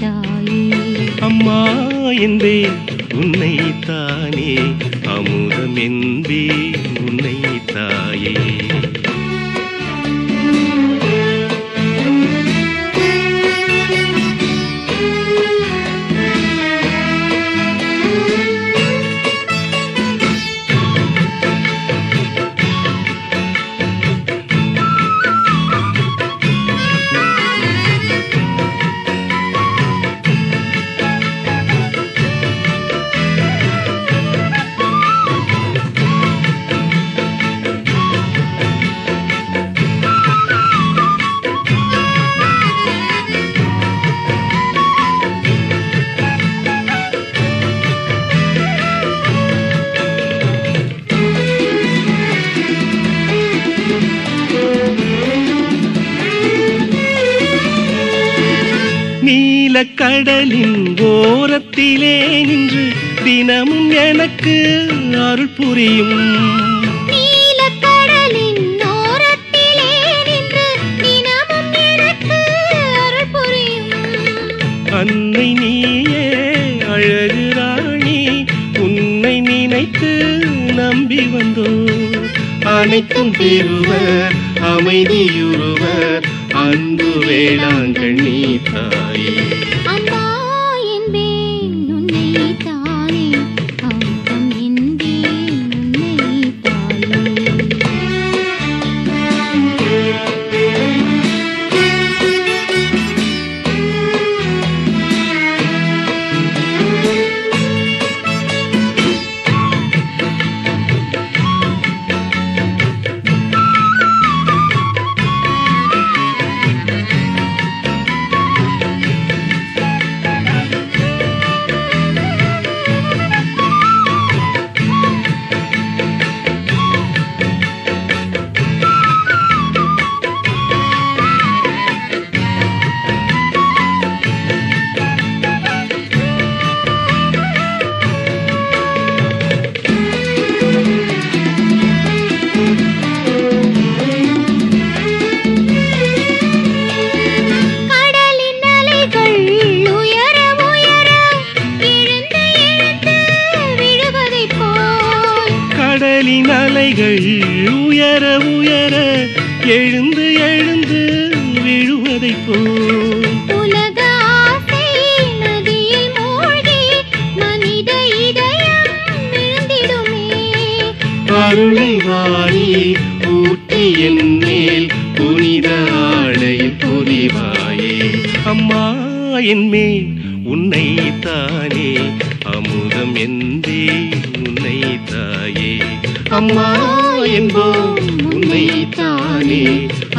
தாயே அம்மா என்பேன் உன்னை தானே அமுதம் என்பேன் உன்னை தாயே நீலக்கடலின் ஓரத்திலே நின்று தினமும் எனக்கு அருள் புரியும் நீலக்கடலின் ஓரத்திலே நின்று தினமும் எனக்கு அருள் புரியும் அன்னை நீயே அழகு ராணி உன்னை நினைத்து நம்பி வந்தோம் அனைத்தும் பெறுவர் அமைதியுறுவர் அன்பு வேளாங்கண்ணி தாயே அம்மா என்பேன் உன்னை தானே அமுதம் என்பேன் உன்னை தாயே கடலின் அலைகள் உயர உயர எழுந்து எழுந்து விழுவதைப் போல் கடலின் அலைகள் உயர உயர எழுந்து எழுந்து விழுவதைப் போல் உலக ஆசை நதியில் மூழ்கி மனித இதயம் விழுந்திடுமே அருளை வாரி ஊட்டி என் மேல் புனித ஆடையில் புரிவாயே அம்மா என் மேல் உன்னை தானே அமுதம் என்பே உன்னை தாயே அம்மா என்போம் உன்னை தானே